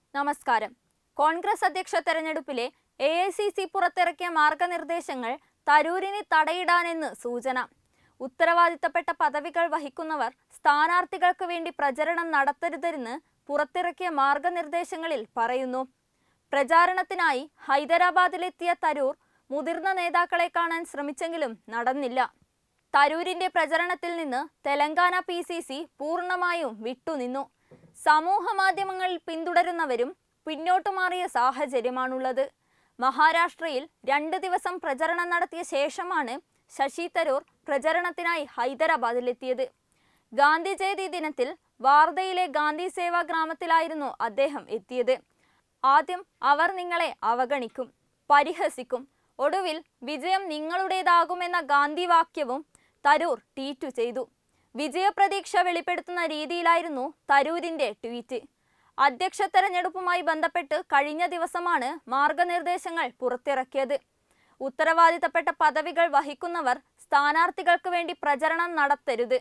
നമസ്കാരം കോൺഗ്രസ് അധ്യക്ഷ തെരഞ്ഞെടുപ്പിലെ എ ഐ സി സി പുറത്തിറക്കിയ മാർഗനിർദ്ദേശങ്ങൾ തരൂരിന് തടയിടാനെന്ന് സൂചന ഉത്തരവാദിത്തപ്പെട്ട പദവികൾ വഹിക്കുന്നവർ സ്ഥാനാർത്ഥികൾക്ക് വേണ്ടി പ്രചരണം നടത്തരുതെന്ന് പുറത്തിറക്കിയ മാർഗനിർദ്ദേശങ്ങളിൽ പറയുന്നു പ്രചാരണത്തിനായി ഹൈദരാബാദിലെത്തിയ തരൂർ മുതിർന്ന നേതാക്കളെ കാണാൻ ശ്രമിച്ചെങ്കിലും നടന്നില്ല തരൂരിന്റെ പ്രചരണത്തിൽ നിന്ന് തെലങ്കാന പി സി സി പൂർണ്ണമായും വിട്ടുനിന്നു സമൂഹ മാധ്യമങ്ങളിൽ പിന്തുടരുന്നവരും പിന്നോട്ടു മാറിയ സാഹചര്യമാണുള്ളത് മഹാരാഷ്ട്രയിൽ രണ്ട് ദിവസം പ്രചരണം നടത്തിയ ശേഷമാണ് ശശി തരൂർ പ്രചരണത്തിനായി ഹൈദരാബാദിലെത്തിയത് ഗാന്ധി ജയന്തി ദിനത്തിൽ വാർധയിലെ ഗാന്ധി സേവാ ഗ്രാമത്തിലായിരുന്നു അദ്ദേഹം എത്തിയത് ആദ്യം അവർ നിങ്ങളെ അവഗണിക്കും പരിഹസിക്കും ഒടുവിൽ വിജയം നിങ്ങളുടേതാകുമെന്ന ഗാന്ധി വാക്യവും തരൂർ ട്വീറ്റ് ചെയ്തു വിജയപ്രതീക്ഷ വെളിപ്പെടുത്തുന്ന രീതിയിലായിരുന്നു തരൂരിന്റെ ട്വീറ്റ് അധ്യക്ഷ തെരഞ്ഞെടുപ്പുമായി ബന്ധപ്പെട്ട് കഴിഞ്ഞ ദിവസമാണ് മാർഗനിർദ്ദേശങ്ങൾ പുറത്തിറക്കിയത് ഉത്തരവാദിത്തപ്പെട്ട പദവികൾ വഹിക്കുന്നവർ സ്ഥാനാർത്ഥികൾക്ക് വേണ്ടി പ്രചരണം നടത്തരുത്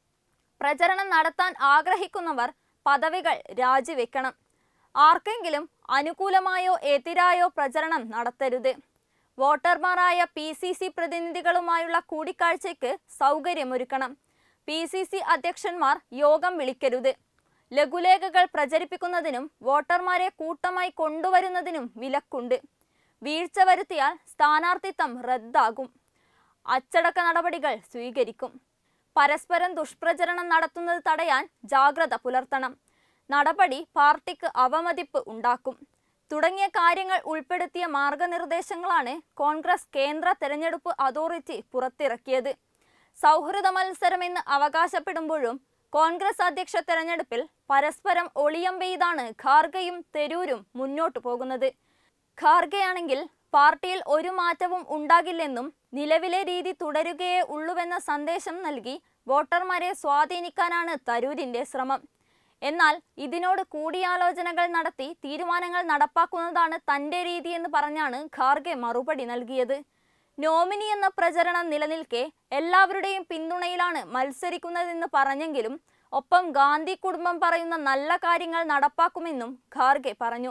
പ്രചരണം നടത്താൻ ആഗ്രഹിക്കുന്നവർ പദവികൾ രാജിവെക്കണം ആർക്കെങ്കിലും അനുകൂലമായോ എതിരായോ പ്രചരണം നടത്തരുത് വോട്ടർമാരായ പി സി സി പ്രതിനിധികളുമായുള്ള കൂടിക്കാഴ്ചയ്ക്ക് സൗകര്യമൊരുക്കണം പി സി സി അധ്യക്ഷന്മാർ യോഗം വിളിക്കരുത് ലഘുലേഖകൾ പ്രചരിപ്പിക്കുന്നതിനും വോട്ടർമാരെ കൂട്ടമായി കൊണ്ടുവരുന്നതിനും വിലക്കുണ്ട് വീഴ്ച വരുത്തിയാൽ സ്ഥാനാർത്ഥിത്വം റദ്ദാകും അച്ചടക്ക നടപടികൾ സ്വീകരിക്കും പരസ്പരം ദുഷ്പ്രചരണം നടത്തുന്നത് തടയാൻ ജാഗ്രത പുലർത്തണം നടപടി പാർട്ടിക്ക് അവമതിപ്പ് ഉണ്ടാക്കും തുടങ്ങിയ കാര്യങ്ങൾ ഉൾപ്പെടുത്തിയ മാർഗനിർദ്ദേശങ്ങളാണ് കോൺഗ്രസ് കേന്ദ്ര തെരഞ്ഞെടുപ്പ് അതോറിറ്റി പുറത്തിറക്കിയത് സൗഹൃദ മത്സരമെന്ന് അവകാശപ്പെടുമ്പോഴും കോൺഗ്രസ് അധ്യക്ഷ തെരഞ്ഞെടുപ്പിൽ പരസ്പരം ഒളിയം പെയ്താണ് ഖാർഗയും തെരൂരും മുന്നോട്ടു പോകുന്നത് ഖാർഗെയാണെങ്കിൽ പാർട്ടിയിൽ ഒരു മാറ്റവും ഉണ്ടാകില്ലെന്നും നിലവിലെ രീതി തുടരുകയേ ഉള്ളുവെന്ന സന്ദേശം നൽകി വോട്ടർമാരെ സ്വാധീനിക്കാനാണ് തരൂരിന്റെ ശ്രമം എന്നാൽ ഇതിനോട് കൂടിയാലോചനകൾ നടത്തി തീരുമാനങ്ങൾ നടപ്പാക്കുന്നതാണ് തന്റെ രീതി എന്ന് പറഞ്ഞാണ് ഖാർഗെ മറുപടി നൽകിയത് നോമിനി എന്ന പ്രചരണം നിലനിൽക്കെ എല്ലാവരുടെയും പിന്തുണയിലാണ് മത്സരിക്കുന്നതെന്ന് പറഞ്ഞെങ്കിലും ഒപ്പം ഗാന്ധി കുടുംബം പറയുന്ന നല്ല കാര്യങ്ങൾ നടപ്പാക്കുമെന്നും ഖാർഗെ പറഞ്ഞു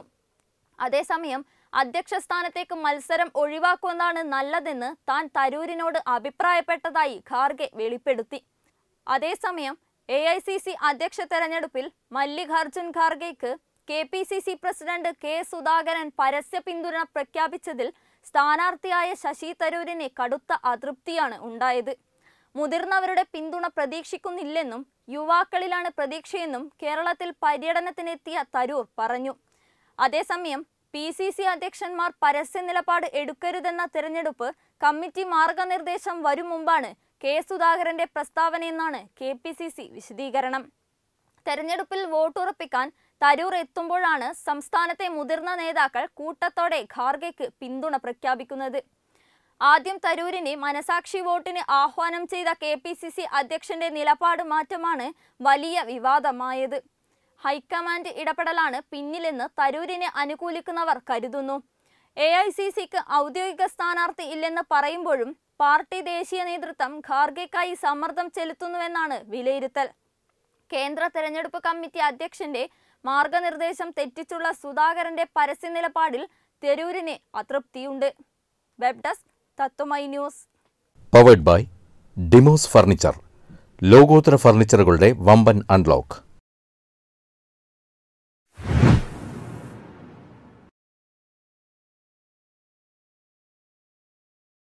അതേസമയം അധ്യക്ഷ സ്ഥാനത്തേക്ക് മത്സരം ഒഴിവാക്കുന്നതാണ് നല്ലതെന്ന് താൻ തരൂരിനോട് അഭിപ്രായപ്പെട്ടതായി ഖാർഗെ വെളിപ്പെടുത്തി അതേസമയം എ ഐ സി സി അധ്യക്ഷ തെരഞ്ഞെടുപ്പിൽ മല്ലികാർജുൻ ഖാർഗെക്ക് K P C C president K Sudhakaran പരസ്യ പിന്തുണ പ്രഖ്യാപിച്ചതിൽ സ്ഥാനാർത്ഥിയായ ശശി തരൂരിന് കടുത്ത അതൃപ്തിയാണ് ഉണ്ടായത് മുതിർന്നവരുടെ പിന്തുണ പ്രതീക്ഷിക്കുന്നില്ലെന്നും യുവാക്കളിലാണ് പ്രതീക്ഷയെന്നും കേരളത്തിൽ പര്യടനത്തിനെത്തിയ തരൂർ പറഞ്ഞു അതേസമയം പി സി സി അധ്യക്ഷന്മാർ പരസ്യ നിലപാട് എടുക്കരുതെന്ന തിരഞ്ഞെടുപ്പ് കമ്മിറ്റി മാർഗനിർദ്ദേശം വരും മുമ്പാണ് കെ സുധാകരന്റെ പ്രസ്താവനയെന്നാണ് കെ പി സി സി വിശദീകരണം തെരഞ്ഞെടുപ്പിൽ വോട്ടുറപ്പിക്കാൻ തരൂർ എത്തുമ്പോഴാണ് സംസ്ഥാനത്തെ മുതിർന്ന നേതാക്കൾ കൂട്ടത്തോടെ ഖാർഗെക്ക് പിന്തുണ പ്രഖ്യാപിക്കുന്നത് ആദ്യം തരൂരിന് മനസാക്ഷി വോട്ടിന് ആഹ്വാനം ചെയ്ത കെ പി സി സി അധ്യക്ഷന്റെ നിലപാട് മാറ്റമാണ് വലിയ വിവാദമായത് ഹൈക്കമാൻഡ് ഇടപെടലാണ് പിന്നിലെന്ന് തരൂരിനെ അനുകൂലിക്കുന്നവർ കരുതുന്നു എ ഐ സി സിക്ക് ഔദ്യോഗിക സ്ഥാനാർത്ഥി ഇല്ലെന്ന് പറയുമ്പോഴും പാർട്ടി ദേശീയ നേതൃത്വം ഖാർഗെക്കായി സമ്മർദ്ദം ചെലുത്തുന്നുവെന്നാണ് വിലയിരുത്തൽ കേന്ദ്ര തെരഞ്ഞെടുപ്പ് കമ്മിറ്റി അധ്യക്ഷന്റെ മാർഗനിർദ്ദേശം തെറ്റിച്ചുള്ള സുധാകരന്റെ പരസ്യ നിലപാടിൽ തെരൂരിന് അതൃപ്തിയുണ്ട് web desk Tatwamayi news powered by Demos furniture ലോകോത്തര ഫർണിച്ചറുകളുടെ വമ്പൻ അൺലോക്ക്